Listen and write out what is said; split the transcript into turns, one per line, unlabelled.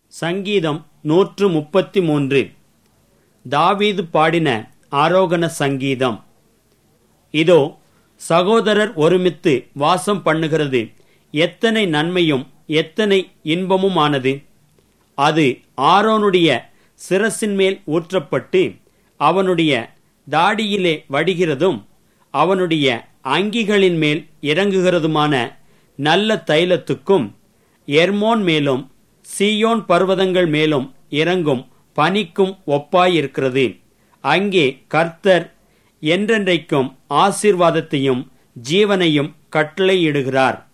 சங்கீதம் நூற்று முப்பத்தி மூன்று தாவீது பாடின ஆரோகண சங்கீதம் இதோ சகோதரர் ஒருமித்து வாசம் பண்ணுகிறது எத்தனை நன்மையும் எத்தனை இன்பமுமானது அது ஆரோனுடைய சிரசின் மேல் ஊற்றப்பட்டு அவனுடைய தாடியிலே வடிகிறதும் அவனுடைய அங்கிகளின் மேல் இறங்குகிறதுமான நல்ல தைலத்துக்கும் எர்மோன் மேலும் சீயோன் பர்வதங்கள் மேலும் இறங்கும் பனிக்கும் ஒப்பாயிருக்கிறது அங்கே கர்த்தர் என்றென்றைக்கும் ஆசீர்வாதத்தையும் ஜீவனையும் கட்டளையிடுகிறார்